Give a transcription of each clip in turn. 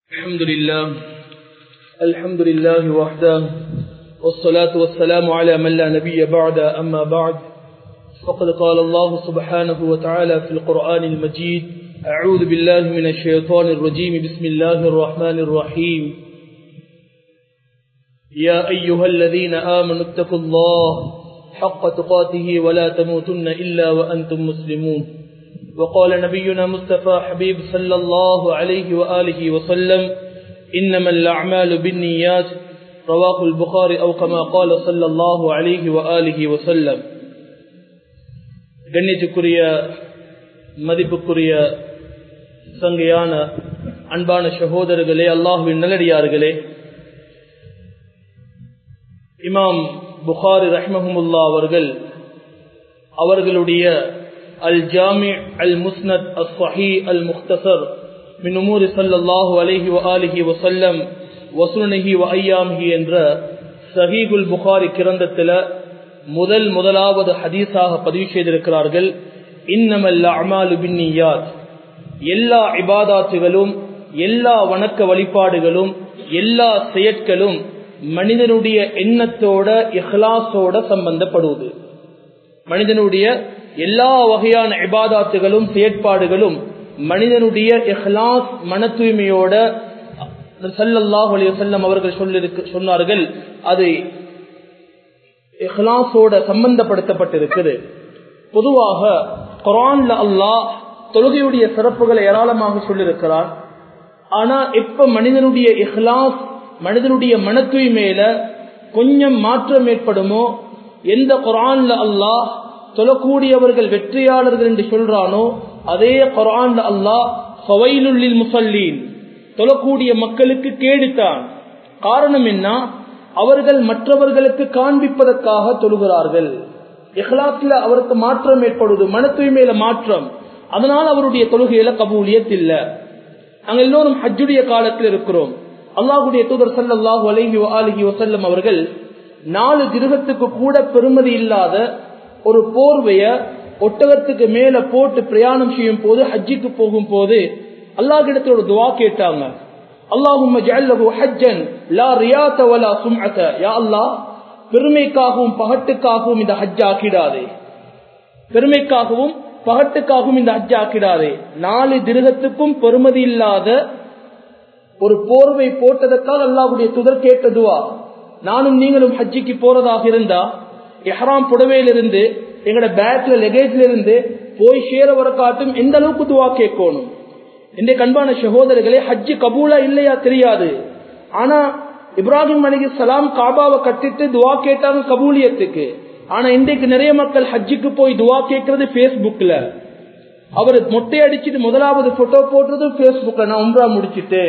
الحمد لله الحمد لله وحده والصلاة والسلام على من لا نبي بعد أما بعد فقد قال الله سبحانه وتعالى في القرآن المجيد أعوذ بالله من الشيطان الرجيم بسم الله الرحمن الرحيم يا أيها الذين آمنوا اتقوا الله حق تقاته ولا تموتن إلا وأنتم مسلمون وقال نبينا مصطفى حبيب صلى الله عليه وآله وسلم إنما الأعمال بالنيات رواه البخاري أو كما قال صلى الله عليه وآله وسلم கண்ணியத்துக்குரிய மதிப்புக்குரிய சங்கையான அன்பான சகோதரர்களே அல்லாஹுவின் நல்லடியார்களே இமாம் புகாரி ரஹ்மஹமுல்லா அவர்கள் அவர்களுடைய அல் ஜாமி அல் முஸ்னத் அல் சஹி அல் முக்தசர் மின் உமூரி சல்லாஹூ அலஹி வலிஹி வசல்லம் வசுனஹி வ ஐயாம்ஹி என்ற சஹீகுல் புகாரி கிரந்தத்தில் முதல் முதலாவது ஹதீஸாக பதிவு செய்திருக்கிறார்கள் இன்னமல் அமாலு பின்னியாத் எல்லா இபாதாத்துகளும் எல்லா வணக்க வழிபாடுகளும் எல்லா செயற்களும் மனிதனுடைய எண்ணத்தோட இஹ்லாசோட சம்பந்தப்படுவது மனிதனுடைய எல்லா வகையான இபாதாத்துகளும் செயற்பாடுகளும் மனிதனுடைய இஹ்லாஸ் மன தூய்மையோட சல்லல்லாஹ் அலையம் அவர்கள் சொல்லிருக்கு சொன்னார்கள் அது இஹ்லாஸோட சம்பந்தப்படுத்தப்பட்டிருக்குது பொதுவாக குரான்ல அல்லாஹ் தொழுகையுடைய சிறப்புகளை ஏராளமாக சொல்லியிருக்கிறார் ஆனா எப்ப மனிதனுடைய இஹ்லாஸ் மனிதனுடைய மன தூய்மையில கொஞ்சம் மாற்றம் ஏற்படுமோ எந்த குரான்ல அல்லாஹ் தொழக்கூடியவர்கள் வெற்றியாளர்கள் என்று சொல்றானோ அதே குரான்ல அல்லாஹ் ஃபவைலுள்ளில் முசல்லீன் தொழக்கூடிய மக்களுக்கு கேடுத்தான் காரணம் என்ன அவர்கள் மற்றவர்களுக்கு காண்பிப்பதற்காக தொழுகிறார்கள் இஹ்லாஸ்ல அவருக்கு மாற்றம் ஏற்படுவது மன தூய்மையில மாற்றம் அதனால் அவருடைய தொழுகையில கபூலியத் இல்ல நாங்கள் எல்லோரும் ஹஜ்ஜுடைய காலத்தில் இருக்கிறோம் அல்லாஹுடைய தூதர் சல்லாஹூ அலஹி அலஹி வசல்லம் அவர்கள் நாலு திருகத்துக்கு கூட பெருமதி இல்லாத ஒரு போர்வைய ஒட்டகத்துக்கு மேல போட்டு பிரயாணம் செய்யும் போது ஹஜ்ஜிக்கு போகும் போது அல்லாஹிடத்தில் ஒரு துவா கேட்டாங்க அல்லாஹும் பெருமைக்காகவும் பகட்டுக்காகவும் இந்த ஹஜ் ஆக்கிடாதே பெருமைக்காகவும் பகட்டுக்காகவும் இந்த ஹஜ் ஆக்கிடாதே நாலு திருகத்துக்கும் பெருமதி இல்லாத ஒரு போர்வை போட்டதற்காக அல்லாஹுடைய துதர் கேட்டதுவா நானும் நீங்களும் ஹஜ்ஜிக்கு போறதாக இருந்தா எஹராம் புடவையிலிருந்து எங்களோட பேக்ல லெகேஜ்ல இருந்து போய் சேர வர காட்டும் எந்த அளவுக்கு துவா கேட்கணும் இந்த கண்பான சகோதரர்களே ஹஜ்ஜு கபூலா இல்லையா தெரியாது ஆனா இப்ராஹிம் அலி சலாம் காபாவை கட்டிட்டு துவா கேட்டாங்க கபூலியத்துக்கு ஆனா இன்றைக்கு நிறைய மக்கள் ஹஜ்ஜுக்கு போய் துவா கேட்கறது பேஸ்புக்ல அவர் மொட்டை அடிச்சுட்டு முதலாவது போட்டோ போடுறது பேஸ்புக்ல நான் உம்ரா முடிச்சுட்டு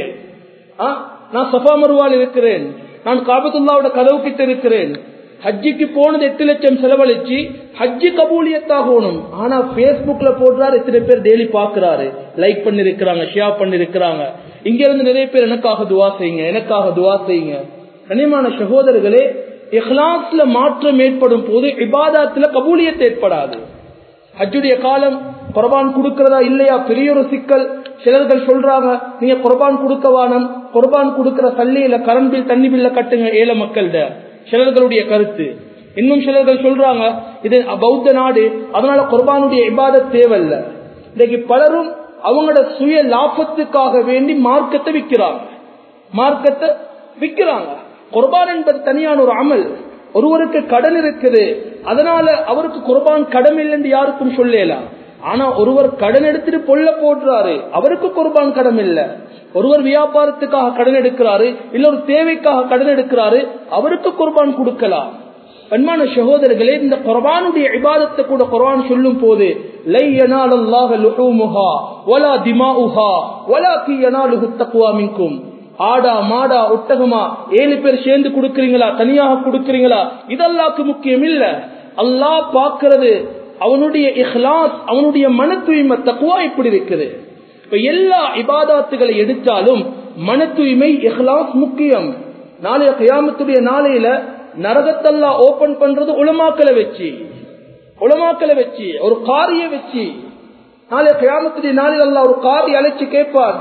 நான் சஃபா மருவால் இருக்கிறேன் நான் காபத்துல்லாவோட கதவு கிட்ட இருக்கிறேன் ஹஜ்ஜிக்கு போனது எட்டு லட்சம் செலவழிச்சு ஹஜ்ஜி கபூலியத்தாகணும் ஆனா பேஸ்புக்ல போடுறாரு எத்தனை பேர் டெய்லி பாக்குறாரு லைக் பண்ணிருக்கிறாங்க ஷேர் பண்ணிருக்கிறாங்க இங்க இருந்து நிறைய பேர் எனக்காக துவா செய்யுங்க எனக்காக துவா செய்யுங்க கனிமான சகோதரர்களே இஹ்லாஸ்ல மாற்றம் ஏற்படும் போது இபாதாத்துல கபூலியத்தை ஏற்படாது ஹஜ்ஜுடைய காலம் குர்பான் கொடுக்கிறதா இல்லையா பெரிய ஒரு சிக்கல் சிலர்கள் சொல்றாங்க நீங்க குர்பான் கொடுக்க வானம் குர்பான் கொடுக்கிற சல்லியில கரண்ட் பில் தண்ணி பில்ல கட்டுங்க ஏழை மக்கள்கிட்ட சிலர்களுடைய கருத்து இன்னும் சிலர்கள் சொல்றாங்க இது பௌத்த நாடு அதனால குர்பானுடைய இபாதத் தேவையில்ல இன்னைக்கு பலரும் அவங்களோட சுய லாபத்துக்காக வேண்டி மார்க்கத்தை விற்கிறாங்க மார்க்கத்தை விற்கிறாங்க குர்பான் என்பது தனியான ஒரு அமல் ஒருவருக்கு கடன் இருக்குது அதனால அவருக்கு குர்பான் கடன் இல்லைன்னு யாருக்கும் சொல்லலாம் ஆனா ஒருவர் கடன் எடுத்துட்டு பொல்ல போடுறாரு அவருக்கு குர்பான் கடன் இல்ல ஒருவர் வியாபாரத்துக்காக கடன் எடுக்கிறாரு இல்ல ஒரு தேவைக்காக கடன் எடுக்கிறாரு அவருக்கு குர்பான் கொடுக்கலாம் அன்பான சகோதரர்களே இந்த குர்பானுடைய இபாதத்தை கூட குர்பான் சொல்லும் போது லை யனாலல்லாஹ லுஹூமுஹா வலா திமாஉஹா வலாகி யனாலுஹு தக்வா மின்கும் ஆடா மாடா ஒட்டகமா ஏழு பேர் சேர்ந்து கொடுக்கறீங்களா தனியாக கொடுக்கறீங்களா இதெல்லாக்கு முக்கியம் இல்ல அல்லாஹ் பாக்குறது அவனுடைய இஹ்லாஸ் அவனுடைய மன தூய்மை தக்குவா இப்படி இருக்குது இப்ப எல்லா இபாதாத்துகளை எடுத்தாலும் மன தூய்மை இஹ்லாஸ் முக்கியம் நாளைய கயாமத்துடைய நாளையில நரகத்தல்லா ஓபன் பண்றது உளமாக்கலை வச்சு உளமாக்கலை வச்சு ஒரு காரிய வச்சு நாளைய கயாமத்துடைய நாளில் அல்லா ஒரு காரி அழைச்சு கேட்பார்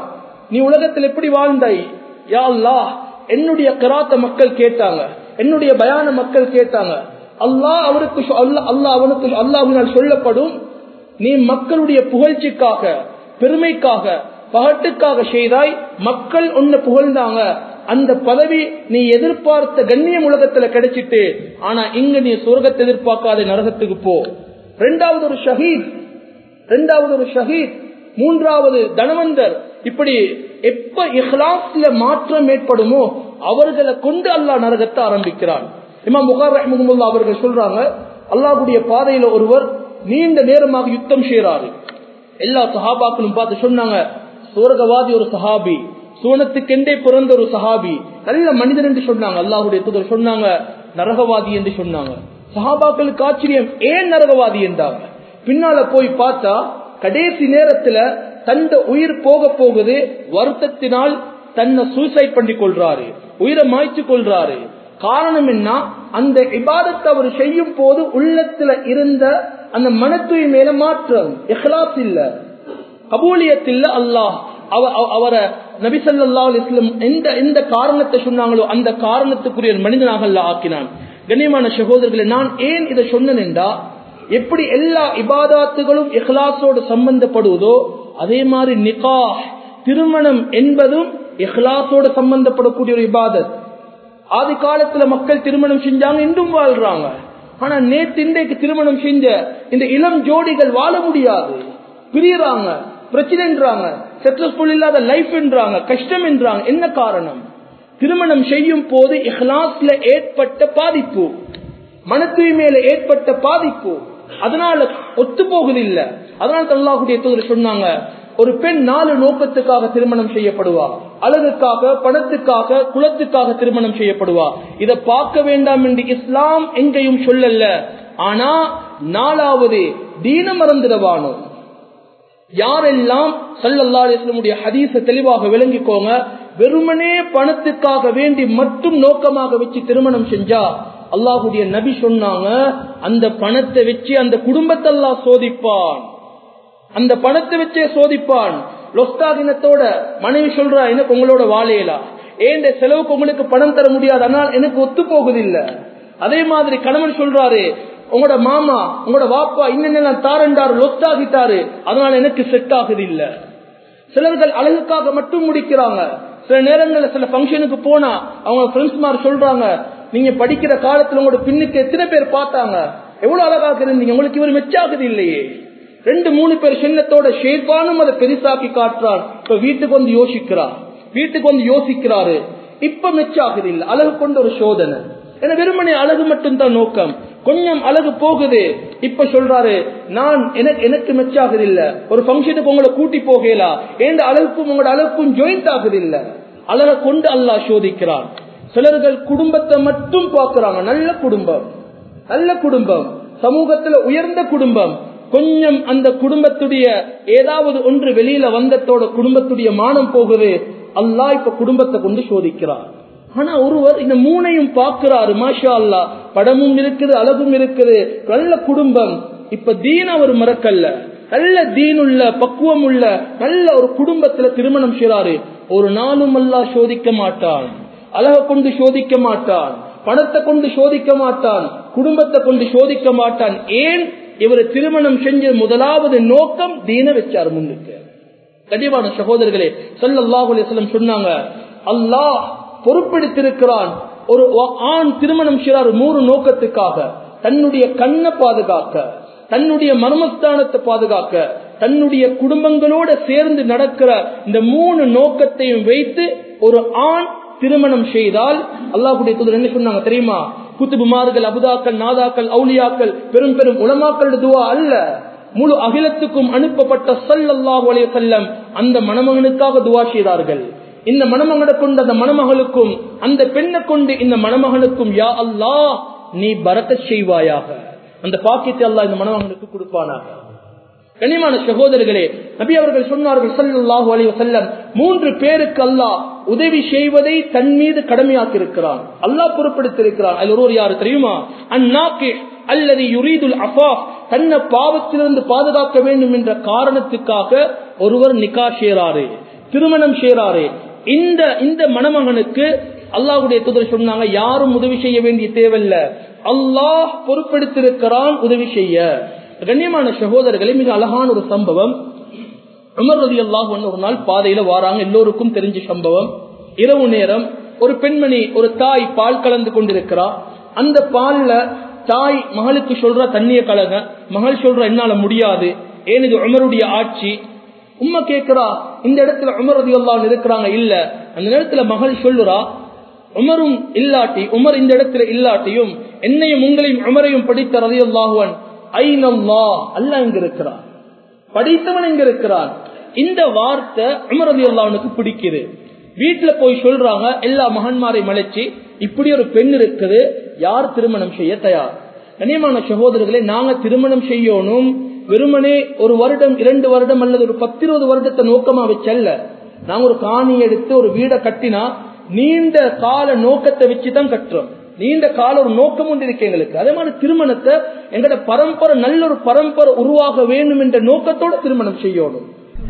நீ உலகத்தில் எப்படி வாழ்ந்தாய் யா அல்லாஹ் என்னுடைய கிராத்த மக்கள் கேட்டாங்க என்னுடைய பயான மக்கள் கேட்டாங்க அல்லாஹ் அவருக்கு சொ- அல்லாஹ் அல்லாஹ் அவனுக்கு அல்லாஹினால் சொல்லப்படும் நீ மக்களுடைய புகழ்ச்சிக்காக பெருமைக்காக பகட்டுக்காக செய்தாய் மக்கள் உன்னை புகழ்ந்தாங்க அந்த பதவி நீ எதிர்பார்த்த கண்ணியம் உலகத்துல கிடைச்சிட்டு ஆனா இங்க நீ சொர்க்கத்தை எதிர்பார்க்காத நரகத்துக்கு போ ரெண்டாவது ஒரு ஷஹீத் ரெண்டாவது ஒரு ஷஹீத் மூன்றாவது தனவந்தர் இப்படி எப்ப இஹ்லாஸ்ல மாற்றம் ஏற்படுமோ அவர்களை கொண்டு அல்லாஹ் நரகத்தை ஆரம்பிக்கிறான் இமாம் புகார் ரஹ்மஹமுல்லா அவர்கள் சொல்றாங்க அல்லாஹ்வுடைய பாதையில ஒருவர் நீண்ட நேரமாக யுத்தம் செய்யறாரு எல்லா சஹாபாக்களும் பார்த்து சொன்னாங்க சுவர்கவாதி ஒரு சஹாபி சுவனத்துக்கெண்டே பிறந்த ஒரு சஹாபி நல்ல மனிதன் என்று சொன்னாங்க அல்லாஹுடைய தூதர் சொன்னாங்க நரகவாதி என்று சொன்னாங்க சஹாபாக்களுக்கு ஆச்சரியம் ஏன் நரகவாதி என்றாங்க பின்னால போய் பார்த்தா கடைசி நேரத்துல தந்த உயிர் போக போகுது வருத்தத்தினால் தன்னை சூசைட் பண்ணி கொள்றாரு உயிரை மாய்ச்சு கொள்றாரு காரணம் என்ன அந்த இபாதத்தை அவர் செய்யும் போது உள்ளத்துல இருந்த அந்த மனத்துவை மேல மாற்றம் இஹ்லாஸ் இல்ல கபூலியத் இல்ல அல்லாஹ் அவ- அவ- அவரை நபிசல்லா அலிஸ்லம் எந்த எந்த காரணத்தை சொன்னாங்களோ அந்த காரணத்துக்குரிய மனிதனாக அல்லாஹ் ஆக்கினான் கண்ணியமான சகோதரர்களே நான் ஏன் இதை சொன்னேன் என்றா எப்படி எல்லா இபாதாத்துகளும் இஹ்லாஸோடு சம்பந்தப்படுவதோ அதே மாதிரி நிகாஹ் திருமணம் என்பதும் இஹ்லாஸோடு சம்பந்தப்படக்கூடிய ஒரு இபாதத் ஆதி காலத்துல மக்கள் திருமணம் செஞ்சாங்க இன்றும் வாழ்றாங்க ஆனா நேத்து இன்றைக்கு திருமணம் செஞ்ச இந்த இளம் ஜோடிகள் வாழ முடியாது பிரியறாங்க பிரச்சனைன்றாங்க சக்சஸ்ஃபுல் இல்லாத லைஃப் என்றாங்க கஷ்டம் என்றாங்க என்ன காரணம் திருமணம் செய்யும் போது இஹ்லாஸ்ல ஏற்பட்ட பாதிப்பு மன தூய்மையில ஏற்பட்ட பாதிப்பு அதனால ஒத்து போகுதில்லை அதனால அல்லாஹுடைய தூதர் சொன்னாங்க ஒரு பெண் நாலு நோக்கத்துக்காக திருமணம் செய்யப்படுவா அழகுக்காக பணத்துக்காக குலத்துக்காக திருமணம் செய்யப்படுவா இதை பார்க்க வேண்டாம் என்று இஸ்லாம் எங்கேயும் சொல்லல ஆனா நாலாவது தீன மறந்துடவானோ யாரெல்லாம் சல்லல்லா அலிஸ்லமுடைய ஹதீஸ தெளிவாக விளங்கிக்கோங்க வெறுமனே பணத்துக்காக வேண்டி மட்டும் நோக்கமாக வச்சு திருமணம் செஞ்சா அல்லாஹுடைய நபி சொன்னாங்க அந்த பணத்தை வச்சு அந்த குடும்பத்தை அல்லாஹ் சோதிப்பான் அந்த பணத்தை வச்சே சோதிப்பான் லொஸ்தாகினத்தோட மனைவி சொல்றா எனக்கு உங்களோட வாழையலா ஏன் செலவுக்கு உங்களுக்கு பணம் தர முடியாது ஆனால் எனக்கு ஒத்து போகுதில்லை அதே மாதிரி கணவன் சொல்றாரு உங்களோட மாமா உங்களோட வாப்பா இன்னெல்லாம் தாரண்டாரு லொஸ்தாகிட்டாரு அதனால எனக்கு செட் ஆகுது இல்ல சிலர்கள் அழகுக்காக மட்டும் முடிக்கிறாங்க சில நேரங்கள்ல சில ஃபங்க்ஷனுக்கு போனா அவங்க ஃப்ரெண்ட்ஸ் மாதிரி சொல்றாங்க நீங்க படிக்கிற காலத்துல உங்களோட பின்னுக்கு எத்தனை பேர் பார்த்தாங்க எவ்வளவு அழகாக இருந்தீங்க உங்களுக்கு இவர் மெச்சாகுது இல்லையே ரெண்டு மூணு பேர் சின்னத்தோட ஷேப்பானும் அதை பெருசாக்கி காட்டுறார் இப்ப வீட்டுக்கு வந்து யோசிக்கிறார் வீட்டுக்கு வந்து யோசிக்கிறாரு இப்ப மெச்சாகுது இல்ல அழகு கொண்ட ஒரு சோதனை ஏன்னா வெறுமனே அழகு மட்டும் தான் நோக்கம் கொஞ்சம் அழகு போகுது இப்ப சொல்றாரு நான் எனக்கு எனக்கு மெச்சாகுது இல்ல ஒரு ஃபங்க்ஷனுக்கு உங்களை கூட்டி போகலா ஏந்த அழகுக்கும் உங்களோட அழகுக்கும் ஜாயிண்ட் ஆகுது இல்ல அழகை கொண்டு அல்லாஹ் சோதிக்கிறான் சிலர்கள் குடும்பத்தை மட்டும் பார்க்கறாங்க நல்ல குடும்பம் நல்ல குடும்பம் சமூகத்துல உயர்ந்த குடும்பம் கொஞ்சம் அந்த குடும்பத்துடைய ஏதாவது ஒன்று வெளியில வந்தத்தோட குடும்பத்துடைய மானம் போகுது அல்லாஹ் இப்ப குடும்பத்தை கொண்டு சோதிக்கிறார் ஆனா ஒருவர் இந்த மூணையும் பார்க்கிறாரு மாஷா அல்லா படமும் இருக்குது அழகும் இருக்குது நல்ல குடும்பம் இப்ப தீன் அவர் மறக்கல்ல நல்ல தீனுள்ள பக்குவம் உள்ள நல்ல ஒரு குடும்பத்துல திருமணம் செய்றாரு ஒரு நாளும் அல்லா சோதிக்க மாட்டான் அழக கொண்டு சோதிக்க மாட்டான் பணத்தை கொண்டு சோதிக்க மாட்டான் குடும்பத்தை கொண்டு சோதிக்க மாட்டான் ஏன் இவர் திருமணம் செஞ்ச முதலாவது நோக்கம் தீன வச்சார் முன்னுக்கு கண்டிப்பான சகோதரர்களே சல்லல்லாஹு அலைஹி வஸல்லம் சொன்னாங்க அல்லாஹ் பொறுப்பெடுத்திருக்கிறான் ஒரு ஆண் திருமணம் செய்றார் மூணு நோக்கத்துக்காக தன்னுடைய கண்ணை பாதுகாக்க தன்னுடைய மர்மஸ்தானத்தை பாதுகாக்க தன்னுடைய குடும்பங்களோட சேர்ந்து நடக்கிற இந்த மூணு நோக்கத்தையும் வைத்து ஒரு ஆண் திருமணம் செய்தால் அல்லாஹுடைய தூதர் என்ன சொன்னாங்க தெரியுமா குத்துபுமார்கள் அபுதாக்கள் நாதாக்கள் அவுலியாக்கள் பெரும் பெரும் உலமாக்கள் துவா அல்ல முழு அகிலத்துக்கும் அனுப்பப்பட்ட சல்லல்லாஹு அலைஹி வஸல்லம் அந்த மணமகனுக்காக துவா செய்தார்கள் இந்த மணமகனை கொண்டு அந்த மணமகளுக்கும் அந்த பெண்ணை கொண்டு இந்த மணமகனுக்கும் யா அல்லாஹ் நீ பரக்க செய்வாயாக அந்த பாக்கியத்தை அல்லாஹ் இந்த மணமகனுக்கு கொடுப்பானாக கனிமான சகோதரர்களே நபி அவர்கள் சொன்னார்கள் சல்லாஹூ அலி வசல்லம் மூன்று பேருக்கு அல்லாஹ் உதவி செய்வதை தன் மீது கடமையாக்கி இருக்கிறான் அல்லாஹ் பொறுப்படுத்திருக்கிறான் அதில் ஒருவர் யாரு தெரியுமா அந்நாக்கே அல்லது யுரீதுல் அஃபாப் தன்னை பாவத்திலிருந்து பாதுகாக்க வேண்டும் என்ற காரணத்துக்காக ஒருவர் நிக்கா செய்றாரு திருமணம் செய்யறாரு இந்த இந்த மணமகனுக்கு அல்லாஹ்வுடைய தூதர் சொன்னாங்க யாரும் உதவி செய்ய வேண்டிய தேவையில்ல அல்லாஹ் பொறுப்பெடுத்திருக்கிறான் உதவி செய்ய கண்ணியமான சகோதரர்களே மிக அழகான ஒரு சம்பவம் உமர் ரதி அல்லாஹ் ஒரு நாள் பாதையில வாராங்க எல்லோருக்கும் தெரிஞ்ச சம்பவம் இரவு நேரம் ஒரு பெண்மணி ஒரு தாய் பால் கலந்து கொண்டிருக்கிறா அந்த பால்ல தாய் மகளுக்கு சொல்ற தண்ணிய கலக மகள் சொல்ற என்னால முடியாது ஏன் இது உமருடைய ஆட்சி உம்மா கேட்கிறா இந்த இடத்துல உமர் ரதி அல்லாஹ் இருக்கிறாங்க இல்ல அந்த நேரத்துல மகள் சொல்லுறா உமரும் இல்லாட்டி உமர் இந்த இடத்துல இல்லாட்டியும் என்னையும் உங்களையும் உமரையும் படித்த ரதி அல்லாஹுவன் ஐநல்லா அல்ல இங்க இருக்கிறான் படித்தவன் எங்க இருக்கிறான் இந்த வார்த்தை உமர் ரதி அல்லாஹனுக்கு பிடிக்குது வீட்டுல போய் சொல்றாங்க எல்லா மகன்மாரையும் அழைச்சி இப்படி ஒரு பெண் இருக்குது யார் திருமணம் செய்ய தயார் கண்ணியமான சகோதரர்களே நாங்க திருமணம் செய்யணும் வெறுமனே ஒரு வருடம் இரண்டு வருடம் அல்லது ஒரு பத்திருபது வருடத்தை நோக்கமா வச்சல்ல நாங்க ஒரு காணி எடுத்து ஒரு வீடை கட்டினா நீண்ட கால நோக்கத்தை வச்சுதான் கட்டுறோம் நீண்ட கால ஒரு நோக்கம் ஒன்று இருக்கு எங்களுக்கு அதே மாதிரி திருமணத்தை எங்கட பரம்பரை நல்ல ஒரு பரம்பரை உருவாக வேண்டும் என்ற நோக்கத்தோட திருமணம் செய்யணும்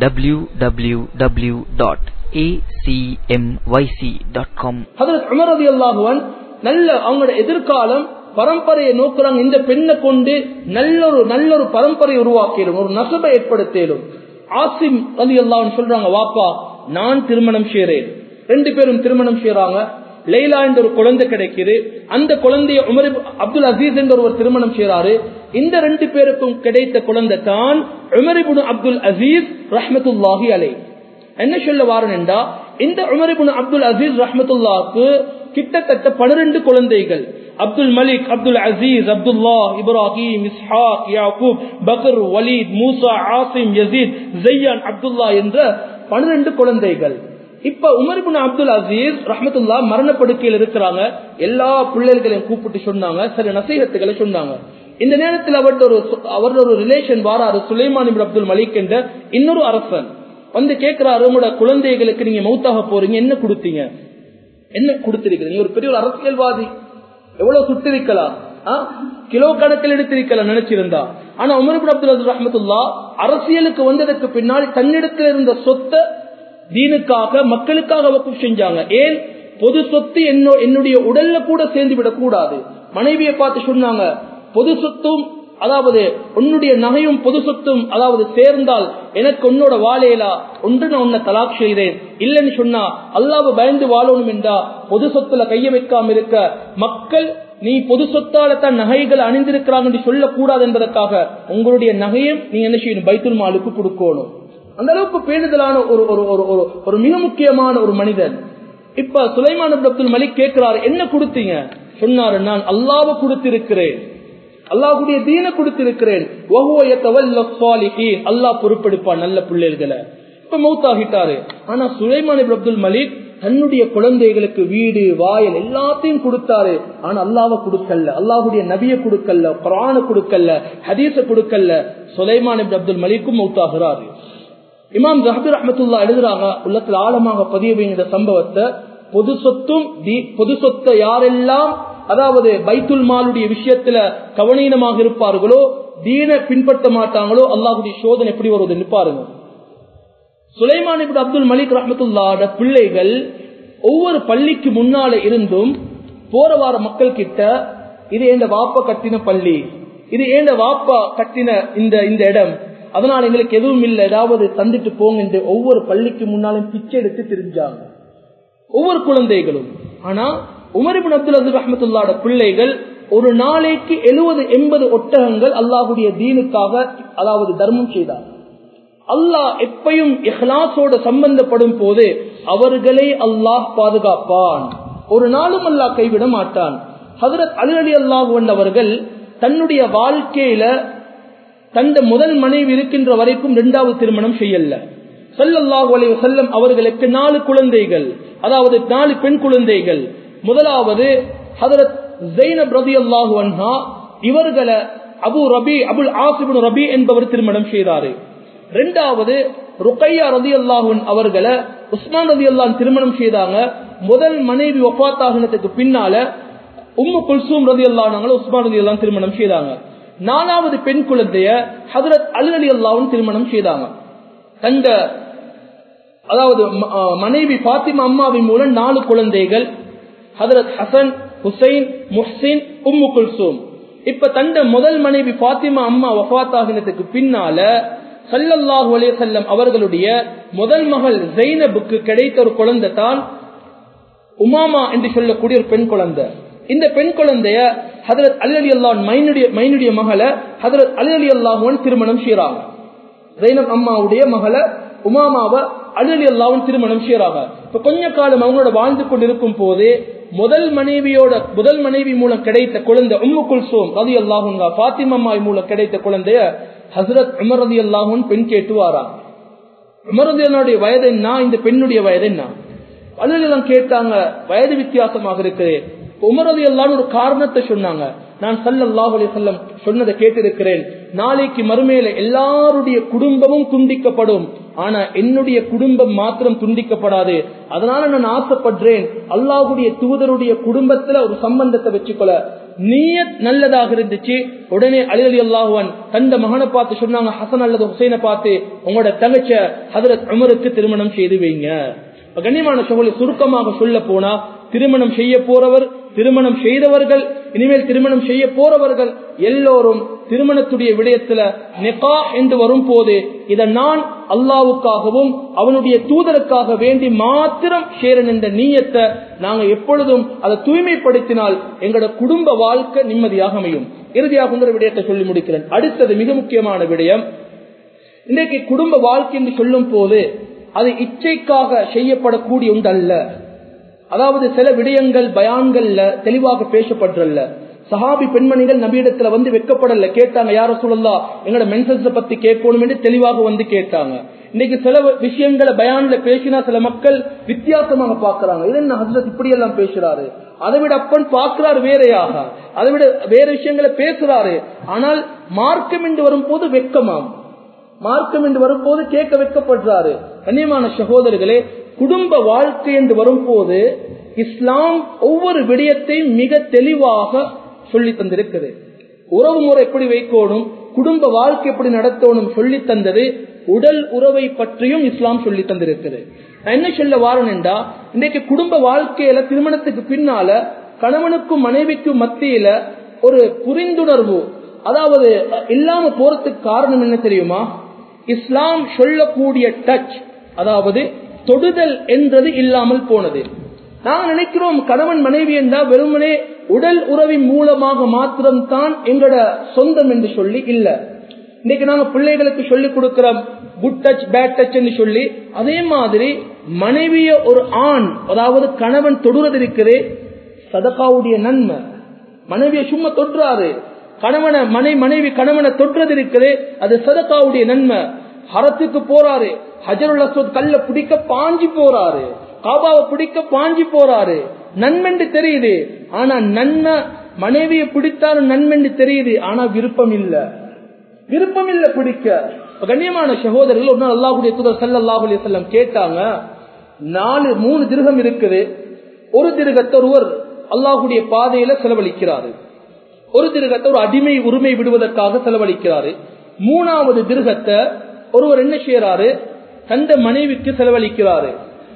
www.acmyc.com ஹதரத் உமர் ரலியல்லாஹு அன்ஹு நல்ல அவங்களோட எதிர்காலம் பரம்பரையை நோக்குறாங்க இந்த பெண்ணை கொண்டு நல்ல ஒரு நல்ல ஒரு பரம்பரையை உருவாக்கிடும் ஒரு நசபை ஏற்படுத்திடும் ஆசிம் அலி அல்லாஹ் சொல்றாங்க வாப்பா நான் திருமணம் செய்றேன் ரெண்டு பேரும் திருமணம் செய்யறாங்க லைலா என்ற ஒரு குழந்தை கிடைக்குது அந்த குழந்தைய உமர் இப்~ அப்துல் அசீஸ் என்ற ஒருவர் திருமணம் செய்யறாரு இந்த ரெண்டு பேருக்கும் கிடைத்த குழந்தை தான் உமர் இப்னு அப்துல் அசீஸ் ரஹ்மத்துல்லாஹி அலை என்ன சொல்ல வாரனென்றா இந்த உமர் இப்னு அப்துல் அசீஸ் ரஹ்மத்துல்லாஹ்க்கு கிட்டத்தட்ட பன்னிரண்டு குழந்தைகள் Abdul Malik Abdul Aziz Abdullah Ibrahim Ishaq Yaqub Bakr Walid Musa Asim Yazid Zayyan Abdullah என்ற பன்னிரண்டு குழந்தைகள் இப்ப உமர் இப்னு அப்துல் அசீஸ் ரஹ்மத்துல்லா மரணப்படுக்கையில் இருக்கிறாங்க எல்லா பிள்ளைகளையும் கூப்பிட்டு சொன்னாங்க சில நசீகத்துகளை சொன்னாங்க இந்த நேரத்தில் அவர்கிட்ட ஒரு அவரோட ஒரு ரிலேஷன் வாராரு சுலைமான் இப்னு அப்துல் மலிக் என்ற இன்னொரு அரசன் வந்து கேட்கிறாரு உங்களோட குழந்தைகளுக்கு நீங்க மௌத்தாக போறீங்க என்ன கொடுத்தீங்க என்ன கொடுத்திருக்கிறீங்க நீங்க ஒரு பெரிய ஒரு அரசியல்வாதி எவ்வளவு சுட்டிருக்கலாம் ஆ? கிலோ கணக்கில் எடுத்திருக்கலாம் நினைச்சிருந்தா ஆனா உமர் இப்னு அப்துல் அசீஸ் ரஹ்மத்துல்லா அரசியலுக்கு வந்ததற்கு பின்னால் தன்னிடத்தில் இருந்த சொத்தை தீனுக்காக மக்களுக்காக வக்குப் செஞ்சாங்க ஏன் பொது சொத்து என்னோ என்னுடைய உடல்ல கூட சேர்ந்து விடக் கூடாது மனைவியை பார்த்து சொன்னாங்க பொது சொத்தும் அதாவது உன்னுடைய நகையும் பொது சொத்தும் அதாவது சேர்ந்தால் எனக்கு உன்னோட வாழையிலா ஒன்று நான் உன்னை தலாக் செய்தேன் இல்லைன்னு சொன்னா அல்லாவை பயந்து வாழணும் என்றா பொது சொத்துல கைய வைக்காம இருக்க மக்கள் நீ பொது சொத்தால தான் நகைகள் அணிந்திருக்கிறாங்க என்று சொல்லக்கூடாது என்பதற்காக உங்களுடைய நகையும் நீ என்ன செய்யணும் பைத்துல் மாலுக்கு கொடுக்கணும் அந்த அளவுக்கு பேணுதலான ஒரு ஒரு ஒரு ஒரு ஒரு மிக முக்கியமான ஒரு மனிதன் இப்ப சுலைமான் அப்துல் மலிக் கேட்கிறாரு என்ன கொடுத்தீங்க சொன்னாரு நான் அல்லாவை கொடுத்திருக்கிறேன் அல்லாஹுடைய தீன கொடுத்திருக்கிறேன் அல்லாஹ் பொறுப்பெடுப்பான் நல்ல பிள்ளைகளை இப்ப மௌத்தாகிட்டாரு ஆனா சுலைமான் இப்னு அப்துல் மலிக் தன்னுடைய குழந்தைகளுக்கு வீடு வாயல் எல்லாத்தையும் கொடுத்தாரு ஆனா அல்லாவை கொடுக்கல அல்லாஹுடைய நபிய கொடுக்கல குரான கொடுக்கல ஹதீஸ கொடுக்கல சுலைமான் இப்னு அப்துல் மலிக்கும் மௌத்தாகிறாரு இமாம் ஜஹபீர் அஹமத்துல்லா எழுதுறாங்க உள்ளத்துல ஆழமாக பதிய வேண்டிய சம்பவத்தை பொது சொத்தும் தி- பொது சொத்தை யாரெல்லாம் அதாவது பைத்துல் மாலுடைய விஷயத்துல கவனீனமாக இருப்பார்களோ தீன பின்பற்ற மாட்டாங்களோ அல்லாஹுடைய சோதனை எப்படி வருவது பாருங்க சுலைமான் இப்னு அப்துல் மலிக் ரஹமத்துல்லாட பிள்ளைகள் ஒவ்வொரு பள்ளிக்கு முன்னால இருந்தும் போற வார மக்கள் கிட்ட இது ஏண்ட வாப்பா கட்டின பள்ளி இது ஏண்ட வாப்பா கட்டின இந்த இந்த இடம் அதனால எங்களுக்கு எதுவும் இல்லை ஏதாவது தந்துட்டு போங்க என்று ஒவ்வொரு பள்ளிக்கு முன்னாலும் பிச்சை எடுத்து தெரிஞ்சாங்க ஒவ்வொரு குழந்தைகளும் ஆனா உமரிபின் அப்துல் அசீஸ் ரஹமத்துல்லாட பிள்ளைகள் ஒரு நாளைக்கு எழுபது எண்பது ஒட்டகங்கள் அல்லாஹுடைய தீனுக்காக அதாவது தர்மம் செய்தார் அல்லாஹ் எப்பையும் இஹ்லாசோட சம்பந்தப்படும் போது அவர்களை அல்லாஹ் பாதுகாப்பான் ஒரு நாளும் அல்லாஹ் கைவிட மாட்டான் ஹதரத் அலி அலி அல்லாஹ் அவர்கள் தன்னுடைய வாழ்க்கையில தந்த முதல் மனைவி இருக்கின்ற வரைக்கும் இரண்டாவது திருமணம் செய்யல ஸல்லல்லாஹு அலைஹி வஸல்லம் அவர்களுக்கு நாலு குழந்தைகள் அதாவது நாலு பெண் குழந்தைகள் முதலாவது ஹதரத் ஜைனப் ரலியல்லாஹு அன்ஹா இவர்களை அபு ரபி அபுல் ஆசிபின் ரபி என்பவர் திருமணம் செய்தாரு இரண்டாவது ருக்கையா ரதி அல்லாஹூன் அவர்களை உஸ்மான் ரதி அல்லான் திருமணம் செய்தாங்க முதல் மனைவி ஒப்பாத்தாகினத்துக்கு பின்னால உம்மு குல்சூம் ரதி அல்லாஹ் உஸ்மான் ரதி அல்லான் திருமணம் செய்தாங்க நாலாவது பெண் குழந்தைய ஹதரத் அலி அலி அல்லாவும் திருமணம் செய்தாங்க தங்க அதாவது ம- அஹ் மனைவி பாத்திமா அம்மாவின் மூலம் நாலு குழந்தைகள் ஹதரத் ஹசன் ஹுசைன் முஹ்சின் உம்மு குல்சூம் இப்ப தண்ட முதல் மனைவி பாத்திமா அம்மா வஃத் ஆகினதுக்கு பின்னால சல்லல்லாஹு அலைஹி வஸல்லம் அவர்களுடைய முதல் மகள் ஜைனபுக்கு கிடைத்த ஒரு குழந்தை தான் உமாமா என்று சொல்லக்கூடிய ஒரு பெண் குழந்தை இந்த பெண் குழந்தைய ஹதரத் அலி அலி அல்லாஹ் மைனுடைய மைனுடைய மகளை ஹதரத் அலி அலி அல்லாஹுவன் திருமணம் செய்யறாங்க ஜைனப் அம்மாவுடைய மகளை உமாமாவை அலி அலி அல்லாஹ்வின் திருமணம் செய்யறாங்க இப்ப கொஞ்ச காலம் அவங்களோட வாழ்ந்து கொண்டிருக்கும் போதே முதல் மனைவியோட முதல் மனைவி மூலம் கிடைத்த குழந்தை உம்மு குல்சோம் ரதி அல்லாஹுங்க பாத்திமா அம்மாய் மூலம் கிடைத்த குழந்தைய ஹசரத் உமர் ரதி அல்லாஹுன் பெண் கேட்டு வாராங்க உமரதியனுடைய வயது என்ன இந்த பெண்ணுடைய வயது என்ன அலுவலம் கேட்டாங்க வயது வித்தியாசமாக இருக்குது உமரது எல்லாம் ஒரு காரணத்தை சொன்னாங்க நான் சல்லல்லாஹு அலைஹி வஸல்லம் சொன்னதை கேட்டிருக்கிறேன் நாளைக்கு மறுமையில எல்லாருடைய குடும்பமும் துண்டிக்கப்படும் ஆனா என்னுடைய குடும்பம் மாத்திரம் துண்டிக்கப்படாது அதனால நான் ஆசைப்படுறேன் அல்லாஹ்வுடைய தூதருடைய குடும்பத்துல ஒரு சம்பந்தத்தை வச்சுக்கொள்ள நீயத் நல்லதாக இருந்துச்சு உடனே அலி அலி அல்லாஹுவன் தந்த மகனை பார்த்து சொன்னாங்க ஹசன் அல்லது ஹுசைனை பார்த்து உங்களோட தங்கச்ச ஹதரத் உமருக்கு திருமணம் செய்து வைங்க இப்ப கண்ணியமான சகோதரி சுருக்கமாக சொல்ல போனா திருமணம் செய்ய போறவர் திருமணம் செய்தவர்கள் இனிமேல் திருமணம் செய்ய போறவர்கள் எல்லோரும் திருமணத்துடைய விடயத்துல நிகா என்று வரும் போது இதை நான் அல்லாவுக்காகவும் அவனுடைய தூதருக்காக வேண்டி மாத்திரம் சேரன் என்ற நீயத்தை நாங்க எப்பொழுதும் அதை தூய்மைப்படுத்தினால் எங்களோட குடும்ப வாழ்க்கை நிம்மதியாக அமையும் இறுதியாக உங்களோட விடயத்தை சொல்லி முடிக்கிறேன் அடுத்தது மிக முக்கியமான விடயம் இன்றைக்கு குடும்ப வாழ்க்கை என்று சொல்லும் போது அது இச்சைக்காக செய்யப்படக்கூடிய ஒன்றல்ல அதாவது சில விடயங்கள் பயான்கள்ல தெளிவாக பேசப்பட்டுள்ள சஹாபி பெண்மணிகள் நபியிடத்துல வந்து வெக்கப்படல கேட்டாங்க யார சொல்லலாம் எங்களோட மென்சல்ஸ பத்தி கேட்கணும் என்று தெளிவாக வந்து கேட்டாங்க இன்னைக்கு சில விஷயங்களை பயான்ல பேசினா சில மக்கள் வித்தியாசமாக பாக்குறாங்க இது என்ன ஹசரத் இப்படி எல்லாம் பேசுறாரு அதை விட அப்பன் பார்க்கிறாரு வேறையாக அதை விட வேற விஷயங்களை பேசுறாரு ஆனால் மார்க்கம் என்று வரும்போது வெக்கமாம் மார்க்கம் என்று வரும்போது கேட்க வைக்கப்படுறாரு கண்ணியமான சகோதரர்களே குடும்ப வாழ்க்கை என்று வரும்போது இஸ்லாம் ஒவ்வொரு விடயத்தையும் மிக தெளிவாக சொல்லி தந்திருக்குது உறவு முறை எப்படி வைக்கணும் குடும்ப வாழ்க்கை எப்படி நடத்தணும் சொல்லி தந்தது உடல் உறவை பற்றியும் இஸ்லாம் சொல்லி தந்திருக்குது நான் என்ன சொல்ல வாரன் என்றா இன்றைக்கு குடும்ப வாழ்க்கையில திருமணத்துக்கு பின்னால கணவனுக்கும் மனைவிக்கும் மத்தியில ஒரு புரிந்துணர்வு அதாவது இல்லாம போறதுக்கு காரணம் என்ன தெரியுமா இஸ்லாம் சொல்லக்கூடிய டச் அதாவது தொடுதல் என்றது இல்லாமல் போனது நாங்க நினைக்கிறோம் கணவன் மனைவி என்றா வெறுமனே உடல் உறவின் மூலமாக மாத்திரம்தான் எங்களோட சொந்தம் என்று சொல்லி இல்ல இன்னைக்கு நாங்க பிள்ளைகளுக்கு சொல்லிக் கொடுக்கிறோம் குட் டச் பேட் டச் என்று சொல்லி அதே மாதிரி மனைவிய ஒரு ஆண் அதாவது கணவன் தொடுறது இருக்கிறே சதகாவுடைய நன்மை மனைவியை சும்மா தொட்டுறாரு கணவனை மனை மனைவி கணவனை தொற்றது இருக்குது அது சதக்காவுடைய நன்மை ஹரத்துக்கு போறாரு ஹஜருல் அஸ்வத் கல்ல பிடிக்க பாஞ்சி போறாரு காபாவை பிடிக்க பாஞ்சி போறாரு நன்மென்று தெரியுது ஆனா நன்மை மனைவியை பிடித்தாலும் நன்மென்று தெரியுது ஆனா விருப்பம் இல்ல விருப்பம் இல்ல பிடிக்க கண்ணியமான சகோதரர்கள் ஒரு நாள் அல்லாஹுடைய தூதர் சல்லாஹ் அலி செல்லம் கேட்டாங்க நாலு மூணு திருகம் இருக்குது ஒரு திருகத்தை ஒருவர் அல்லாஹுடைய பாதையில செலவழிக்கிறாரு ஒரு திருகத்தை ஒரு அடிமை உரிமை விடுவதற்காக செலவழிக்கிறாரு மூணாவது திருகத்தை ஒருவர் என்ன செய்யறாரு தந்த மனைவிக்கு செலவழிக்கிறாரு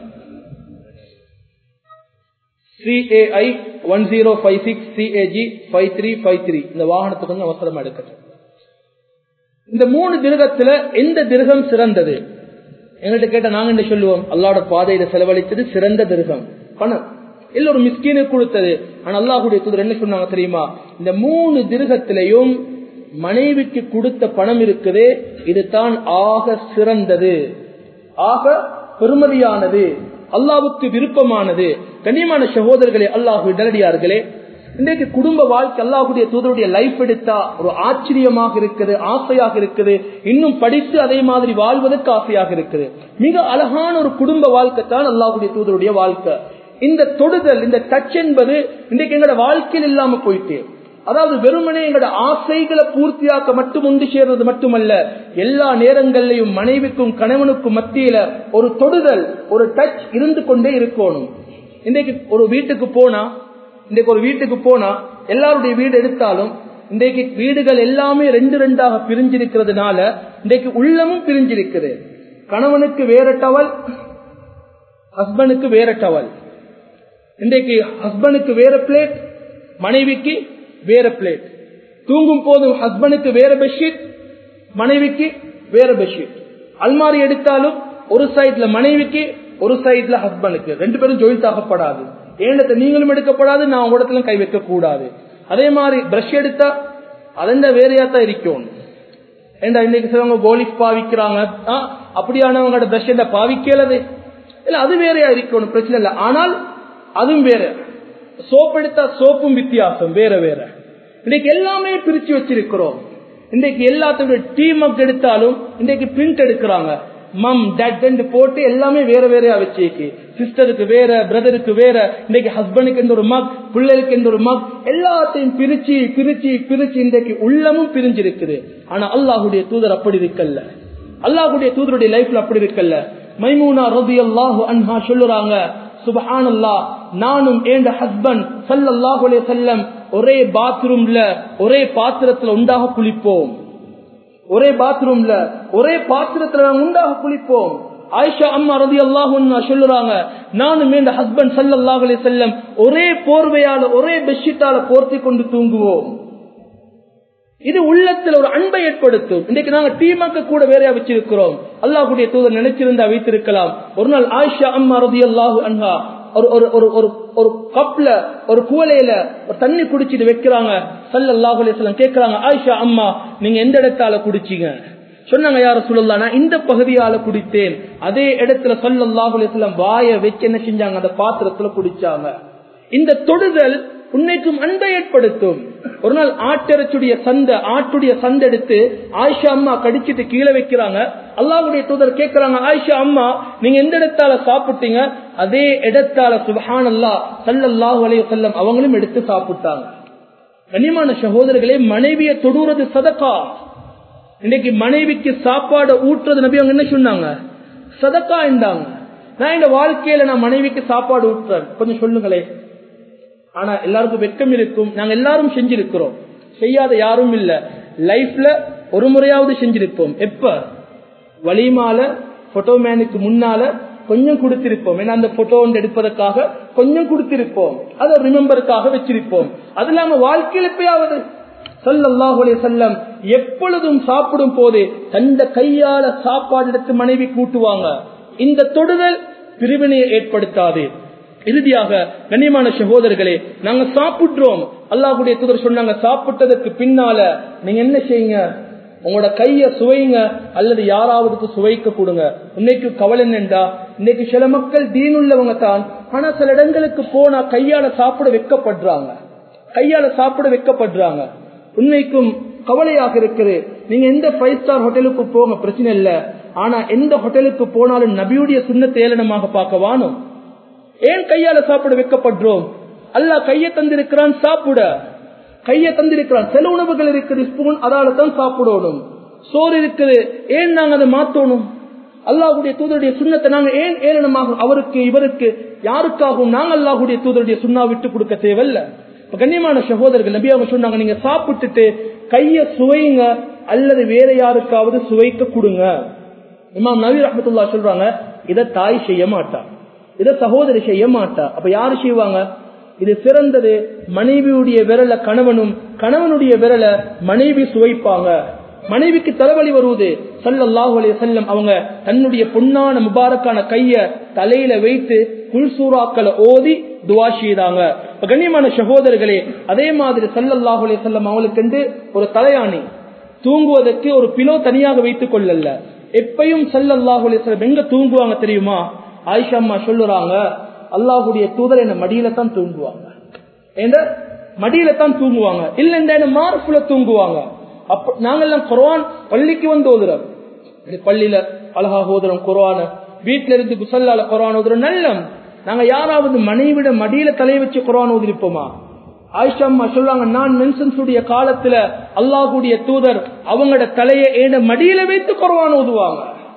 C A I one zero five six C A G five three five three இந்த வாகனத்தை கொஞ்சம் அவசரமா எடுக்கட்டும் இந்த மூணு திருகத்துல எந்த திருகம் சிறந்தது எங்கள்கிட்ட கேட்ட நாங்க என்ன சொல்லுவோம் அல்லாட பாதையில செலவழித்தது சிறந்த திருகம் பணம் இல்ல ஒரு மிஸ்கீனுக்கு கொடுத்தது ஆனா அல்லாஹுடைய தூதர் என்ன சொன்னாங்க தெரியுமா இந்த மூணு திருகத்திலையும் மனைவிக்கு கொடுத்த பணம் இருக்குது இதுதான் ஆக சிறந்தது ஆக பெருமதியானது அல்லாவுக்கு விருப்பமானது கண்ணியமான சகோதரர்களே அல்லாஹு இடரடியார்களே இன்றைக்கு குடும்ப வாழ்க்கை அல்லாஹுடைய தூதருடைய லைஃப் எடுத்தா ஒரு ஆச்சரியமாக இருக்குது ஆசையாக இருக்குது இன்னும் படித்து அதே மாதிரி வாழ்வதற்கு ஆசையாக இருக்குது மிக அழகான ஒரு குடும்ப வாழ்க்கை தான் அல்லாஹுடைய தூதருடைய வாழ்க்கை இந்த தொடுதல் இந்த டச் என்பது இன்றைக்கு எங்களோட வாழ்க்கையில் இல்லாம போயிட்டு அதாவது வெறுமனே எங்களோட ஆசைகளை பூர்த்தியாக்க மட்டும் ஒன்று சேர்றது மட்டுமல்ல எல்லா நேரங்களிலையும் மனைவிக்கும் கணவனுக்கும் மத்தியில ஒரு தொடுதல் ஒரு டச் இருந்து கொண்டே இருக்கணும் இன்றைக்கு ஒரு வீட்டுக்கு போனா இன்றைக்கு ஒரு வீட்டுக்கு போனா எல்லாருடைய வீடு எடுத்தாலும் இன்றைக்கு வீடுகள் எல்லாமே ரெண்டு ரெண்டாக பிரிஞ்சிருக்கிறதுனால இன்றைக்கு உள்ளமும் பிரிஞ்சிருக்குது கணவனுக்கு வேற டவல் ஹஸ்பண்டுக்கு வேற டவல் இன்றைக்கு ஹஸ்பண்டுக்கு வேற பிளேட் மனைவிக்கு வேற பிளேட் தூங்கும் போது ஹஸ்பண்டுக்கு வேற பெட்ஷீட் மனைவிக்கு வேற பெட்ஷீட் அல்மாரி எடுத்தாலும் ஒரு சைட்ல மனைவிக்கு ஒரு சைட்ல ஹஸ்பண்டுக்கு ரெண்டு பேரும் ஜொயிண்ட் ஆகப்படாது ஏண்டத்தை நீங்களும் எடுக்கப்படாது நான் உங்க இடத்துல கை வைக்க கூடாது அதே மாதிரி பிரஷ் எடுத்தா அதெந்த வேறையா தான் இருக்கும் ஏண்டா இன்னைக்கு சிலவங்க கோலிஃப் பாவிக்கிறாங்க ஆ, அப்படியானவங்களோட பிரஷ் என்ன பாவிக்கலது இல்ல அது வேறையா இருக்கணும் பிரச்சனை இல்லை ஆனால் அதுவும் வேற சோப் எடுத்தா சோப்பும் வித்தியாசம் வேற வேற இன்னைக்கு எல்லாமே பிரிச்சு வச்சிருக்கிறோம் இன்றைக்கு எல்லாத்தோட டீ மக் எடுத்தாலும் இன்றைக்கு பிரிண்ட் எடுக்கிறாங்க மம் டட் போட்டு எல்லாமே வேற வேறையா வச்சிருக்கு சிஸ்டருக்கு வேற பிரதருக்கு வேற இன்னைக்கு ஹஸ்பண்டுக்கு எந்த ஒரு மக் பிள்ளைக்கு எந்த ஒரு மக் எல்லாத்தையும் பிரிச்சு பிரிச்சு பிரிச்சு இன்றைக்கு உள்ளமும் பிரிஞ்சிருக்குது ஆனா அல்லாஹுடைய தூதர் அப்படி இருக்கல்ல அல்லாஹுடைய தூதருடைய லைஃப்ல அப்படி இருக்கல்ல மைமூனா ரபி அல்லாஹு அன்ஹா சொல்லுறாங்க சுபஹானல்லா நானும் ஏண்ட ஹஸ்பண்ட் சல்லல்லாஹு அலைஹி வஸல்லம் ஒரே பாத்ரூம்ல ஒரே பாத்திரத்துல உண்டாக குளிப்போம் ஒரே பாத்ரூம்ல ஒரே பாத்திரத்துல நாங்க உண்டாக குளிப்போம் ஆயிஷா அம்மா ரதி அல்லாஹு சொல்லுறாங்க நானும் என் ஹஸ்பண்ட் சல்லல்லாஹு அலைஹி வஸல்லம் ஒரே போர்வையால ஒரே பெட்ஷீட்டால போர்த்தி கொண்டு தூங்குவோம் இது உள்ளத்துல ஒரு அன்பை ஏற்படுத்தும் இன்னைக்கு நாங்க டீமாக்க கூட வேறையா வச்சிருக்கிறோம் அல்லாஹுடைய தூதர் நினைச்சிருந்தா வைத்திருக்கலாம் ஒரு நாள் ஆயிஷா அம்மா ரதி அல்லாஹு அன்ஹா ஒரு ஒரு ஒரு ஒரு ஒரு கப்ல ஒரு குவலையில ஒரு தண்ணி குடிச்சிட்டு வைக்கிறாங்க சல்லல்லாஹு அலைஹி வஸல்லம் கேக்குறாங்க ஆயிஷா அம்மா நீங்க எந்த இடத்தால குடிச்சீங்க சொன்னாங்க யார சொல்லலாம் நான் இந்த பகுதியால குடித்தேன் அதே இடத்துல சல்லல்லாஹு அலைஹி வஸல்லம் வாய வச்சு என்ன செஞ்சாங்க அந்த பாத்திரத்துல குடிச்சாங்க இந்த தொடுதல் உன்னைக்கும் அன்பை ஏற்படுத்தும் ஒரு நாள் ஆட்டிறச்சுடைய சந்தை ஆட்டுடைய சந்தை எடுத்து ஆயிஷா அம்மா கடிச்சிட்டு கீழே வைக்கிறாங்க அல்லாஹ்வுடைய தூதர் கேட்கிறாங்க ஆயிஷா அம்மா நீங்க எந்த இடத்தால சாப்பிட்டீங்க அதே இடத்தால சுபஹான் அல்லா சல்லல்லாஹு அலைஹி வஸல்லம் அவங்களும் எடுத்து சாப்பிட்டாங்க கண்ணியமான சகோதரர்களே மனைவியை தொடுறது சதக்கா இன்னைக்கு மனைவிக்கு சாப்பாடு ஊட்டுறது நபி அவங்க என்ன சொன்னாங்க சதக்கா என்றாங்க நான் இந்த வாழ்க்கையில நான் மனைவிக்கு சாப்பாடு ஊட்டுறேன் கொஞ்சம் சொல்லுங்களேன் ஆனா எல்லாருக்கும் வெட்கம் இருக்கும் நாங்க எல்லாரும் செஞ்சிருக்கிறோம் செய்யாத யாரும் இல்ல லைஃப்ல ஒரு முறையாவது செஞ்சிருப்போம் எப்ப வலிமால போட்டோமேனுக்கு முன்னால கொஞ்சம் கொடுத்திருப்போம் ஏன்னா அந்த போட்டோ எடுப்பதற்காக கொஞ்சம் கொடுத்திருப்போம் அதை ரிமெம்பருக்காக வச்சிருப்போம் அது இல்லாம வாழ்க்கையில் எப்பயாவது சல்லல்லாஹு அலைஹி வஸல்லம் எப்பொழுதும் சாப்பிடும் போது தந்த கையால சாப்பாடு எடுத்து மனைவி கூட்டுவாங்க இந்த தொடுதல் பிரிவினையை ஏற்படுத்தாது இறுதியாக கண்ணியமான சகோதரர்களே நாங்க சாப்பிடுறோம் அல்லாஹுடைய தூதர் சொன்னாங்க சாப்பிட்டதற்கு பின்னால நீங்க என்ன செய்யுங்க உங்களோட கைய சுவைங்க அல்லது யாராவதுக்கு சுவைக்க கொடுங்க இன்னைக்கு கவலை என்னண்டா இன்னைக்கு சில மக்கள் தீனுள்ளவங்க தான் ஆனா சில இடங்களுக்கு போனா கையால சாப்பிட வைக்கப்படுறாங்க கையால சாப்பிட வைக்கப்படுறாங்க உண்மைக்கும் கவலையாக இருக்குது நீங்க எந்த ஃபைவ் ஸ்டார் ஹோட்டலுக்கு போங்க பிரச்சனை இல்ல ஆனா எந்த ஹோட்டலுக்கு போனாலும் நபியுடைய சுண்ணத்தை ஏளனமாக பார்க்க வாணும் ஏன் கையால சாப்பிட வைக்கப்படுறோம் அல்லாஹ் கையை தந்திருக்கிறான் சாப்பிட கையை தந்திருக்கிறான் சில உணவுகள் இருக்குது ஸ்பூன் அதால தான் சாப்பிடணும் சோறு இருக்குது ஏன் நாங்க அதை மாத்தணும் அல்லாஹுடைய தூதருடைய சுண்ணத்தை நாங்க ஏன் ஏளனமாக அவருக்கு இவருக்கு யாருக்காகவும் நாங்க அல்லாஹுடைய தூதருடைய சுண்ணா விட்டு கொடுக்க தேவையில்ல இப்ப கண்ணியமான சகோதரர்கள் நபி அவங்க சொன்னாங்க நீங்க சாப்பிட்டுட்டு கைய சுவைங்க அல்லது வேற யாருக்காவது சுவைக்க கொடுங்க இமாம் நபி ரஹமத்துல்லா சொல்றாங்க இதை தாய் செய்ய மாட்டா இதை சகோதரி செய்ய மாட்டா அப்ப யாரு செய்வாங்க இது சிறந்தது மனைவியுடைய விரல கணவனும் கணவனுடைய விரல மனைவி சுவைப்பாங்க மனைவிக்கு தலைவலி வருவது சல்லல்லாஹு அலைஹி வஸல்லம் அவங்க தன்னுடைய பொன்னான முபாரக்கான கைய தலையில வைத்து குல்சூராக்களை ஓதி துவா செய்தாங்க இப்ப கண்ணியமான சகோதரர்களே அதே மாதிரி சல்லல்லாஹு அலைஹி வஸல்லம் அவங்களுக்கு ஒரு தலையாணி தூங்குவதற்கு ஒரு பிலோ தனியாக வைத்துக் கொள்ளல எப்பயும் சல்லல்லாஹு அலைஹி வஸல்லம் எங்க தூங்குவாங்க தெரியுமா ஆயிஷா அம்மா சொல்லுறாங்க அல்லாஹுடைய தூதர் என்ன மடியில தான் தூங்குவாங்க என்ற மடியில தான் தூங்குவாங்க இல்ல இந்த மார்புல தூங்குவாங்க அப்ப நாங்கெல்லாம் குரான் பள்ளிக்கு வந்து ஓதுறோம் பள்ளியில அழகா ஓதுறோம் குரான வீட்டுல இருந்து குசல்லால குரான் ஓதுறோம் நல்லம் நாங்க யாராவது மனைவிட மடியில தலை வச்சு குரான் ஓதிருப்போமா ஆயிஷா அம்மா சொல்றாங்க நான் மென்சன்ஸ் உடைய காலத்துல அல்லாஹுடைய தூதர் அவங்களோட தலையை ஏன மடியில வைத்து குரான் ஓதுவாங்க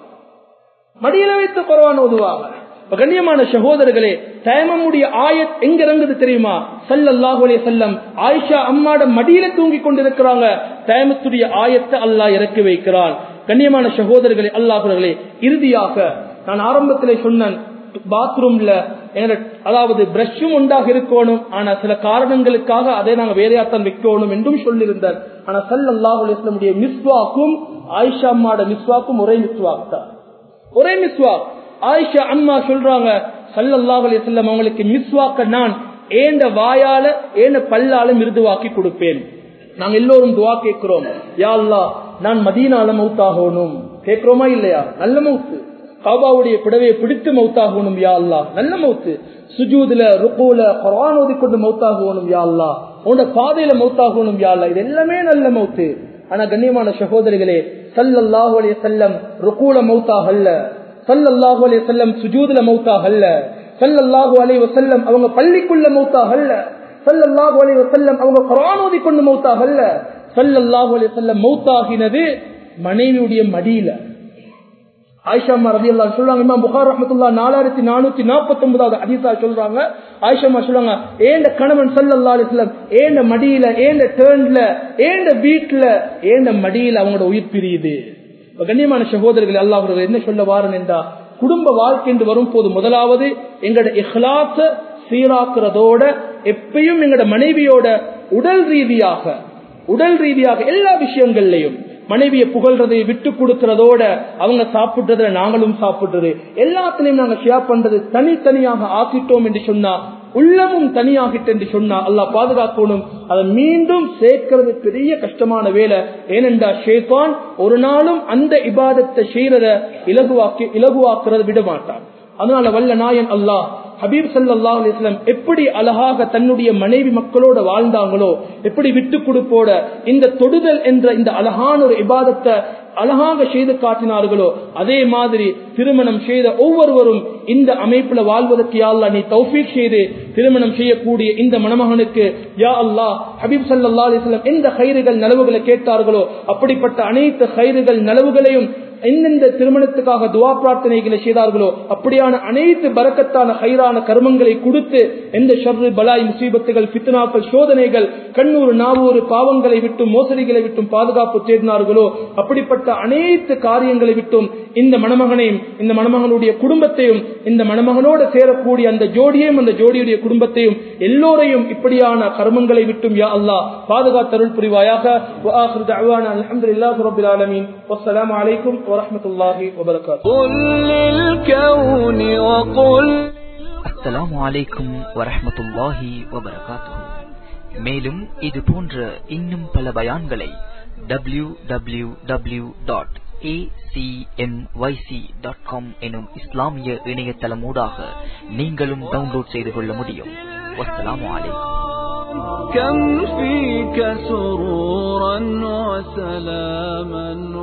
மடியில வைத்து குரான் ஓதுவாங்க கண்ணியமான சகோதரர்களே தயமமுடைய ஆயத் எங்க இறங்குது தெரியுமா சல்லல்லாஹு அலைஹி வஸல்லம் ஆயிஷா அம்மாட மடியில தூங்கி கொண்டிருக்கிறாங்க தயமத்துடைய ஆயத்தை அல்லாஹ் இறக்கி வைக்கிறான் கண்ணியமான சகோதரர்களே அல்லாஹர்களே இறுதியாக நான் ஆரம்பத்திலே சொன்னேன் பாத்ரூம்ல எங்களோட அதாவது பிரஷும் உண்டாக இருக்கணும் ஆனா சில காரணங்களுக்காக அதை நாங்க வேறையாத்தான் வைக்கணும் என்றும் சொல்லியிருந்தார் ஆனா சல்லல்லாஹு அலைஹி வஸல்லமுடைய மிஸ்வாக்கும் ஆயிஷா அம்மாட மிஸ்வாக்கும் ஒரே மிஸ்வாக் தான் ஒரே மிஸ்வாக் ஆயிஷா அம்மா சொல்றாங்க சல்லல்லாஹு அலைஹி வஸல்லம் அவங்களுக்கு மிஸ்வாக்க நான் ஏண்ட வாயால ஏண்ட பல்லால மிருதுவாக்கி கொடுப்பேன் நாங்க எல்லோரும் துவா கேட்கிறோம் யா அல்லாஹ் நான் மதீனால மௌத்தாகணும் கேட்கிறோமா இல்லையா நல்ல மௌத்து காபாவுடைய புடவையை பிடித்து மௌத்தாகணும் யா அல்லா நல்ல மௌத்து சுஜூதுல ருக்கூல குரான் ஓதிக்கொண்டு மௌத்தாகணும் யா அல்லா உன்னோட பாதையில மௌத்தாகணும் யா அல்லா இது எல்லாமே நல்ல மௌத்து ஆனா கண்ணியமான சகோதரிகளே சல்லல்லாஹு அலைஹி செல்லம் ருக்கூல மௌத்தாகல்ல சல்லல்லாஹு அலைஹி செல்லம் சுஜூதுல மௌத்தாகல்ல சல்லல்லாஹு அலைஹி வஸல்லம் அவங்க பள்ளிக்குள்ள மௌத்தாகல்ல சல்லல்லாஹு அலைஹி வஸல்லம் அவங்க குரான் ஓதிக்கொண்டு மௌத்தாகல்ல சல்லல்லாஹு அலைஹி வஸல்லம் மௌத்தாகினது மனைவியுடைய மடியில ஆயிஷாமா ரதி அல்லா சொல்றாங்க இமாம் புகார் ரஹமத்துல்லா நாலாயிரத்தி நானூத்தி நாற்பத்தி ஒன்பதாவது அதிசா சொல்றாங்க ஆயிஷாமா சொல்றாங்க ஏண்ட கணவன் சல்லல்லா அலிஸ்லாம் ஏண்ட மடியில ஏண்ட டேர்ன்ல ஏண்ட வீட்டுல ஏண்ட மடியில அவங்களோட உயிர் பிரியுது கண்ணியமான சகோதரர்கள் அல்லாஹ் என்ன சொல்ல வாரன் என்றா குடும்ப வாழ்க்கை என்று வரும் போது முதலாவது எங்களோட இஹ்லாச சீராக்குறதோட எப்பயும் எங்களோட மனைவியோட உடல் ரீதியாக உடல் ரீதியாக எல்லா விஷயங்கள்லையும் மனைவியை புகழ்றதை விட்டு கொடுக்கறதோட அவங்க சாப்பிடுறத நாங்களும் சாப்பிடுறது எல்லாத்திலையும் நாங்க ஷேர் பண்றது தனித்தனியாக ஆக்கிட்டோம் என்று சொன்னா உள்ளமும் தனியாகிட்டு என்று சொன்னா அல்லாஹ் பாதுகாக்கணும் அதை மீண்டும் சேர்க்கிறது பெரிய கஷ்டமான வேலை ஏனென்றா ஷேகான் ஒரு நாளும் அந்த இபாதத்தை செய்யறத இலகுவாக்கி இலகுவாக்குறத விட மாட்டான் அதனால வல்ல நாயன் அல்லாஹ் ஹபீப் சல்லா அலிஸ்லாம் எப்படி அழகாக தன்னுடைய மனைவி மக்களோட வாழ்ந்தாங்களோ எப்படி விட்டு கொடுப்போட இந்த தொடுதல் என்ற இந்த அழகான ஒரு இபாதத்தை அழகாக செய்து காட்டினார்களோ அதே மாதிரி திருமணம் செய்த ஒவ்வொருவரும் இந்த அமைப்புல வாழ்வதற்கு யா அல்லா நீ தௌஃபீக் செய்து திருமணம் செய்யக்கூடிய இந்த மணமகனுக்கு யா அல்லா ஹபீப் சல்லா அலிஸ்லாம் எந்த கயிறுகள் நலவுகளை கேட்டார்களோ அப்படிப்பட்ட அனைத்து கயிறுகள் நலவுகளையும் எந்தெந்த திருமணத்துக்காக துவா பிரார்த்தனைகளை செய்தார்களோ அப்படியான அனைத்து பறக்கத்தான ஹைரான கர்மங்களை கொடுத்து எந்த ஷர்ரு பலாய் முசீபத்துகள் பித்னாக்கள் சோதனைகள் கண்ணூர் நாவூர் பாவங்களை விட்டும் மோசடிகளை விட்டும் பாதுகாப்பு தேடினார்களோ அப்படிப்பட்ட அனைத்து காரியங்களை விட்டும் இந்த மணமகனையும் இந்த மணமகனுடைய குடும்பத்தையும் இந்த மணமகனோடு சேரக்கூடிய அந்த ஜோடியையும் அந்த ஜோடியுடைய குடும்பத்தையும் எல்லோரையும் இப்படியான கர்மங்களை விட்டும் யா அல்லா பாதுகாத்தருள் புரிவாயாக அலமதுல்லாஹ் ரபில் ஆலமீன் வஸ்ஸலாமு அலைக்கும் ورحمة الله وبركاته قل للكون وقل அஸ்ஸலாமு அலைக்கும் வரஹ்மத்துல்லாஹி வபரகாத்துஹு மேலும் இது போன்ற இன்னும் பல பயான்களை டபிள்யூ டபிள்யூ டபிள்யூ டாட் எனும் இஸ்லாமிய இணையதளமூடாக நீங்களும் டவுன்லோட் செய்து கொள்ள முடியும் வஸ்ஸலாமு அலைக்கும் كم فيك سرورا وسلاما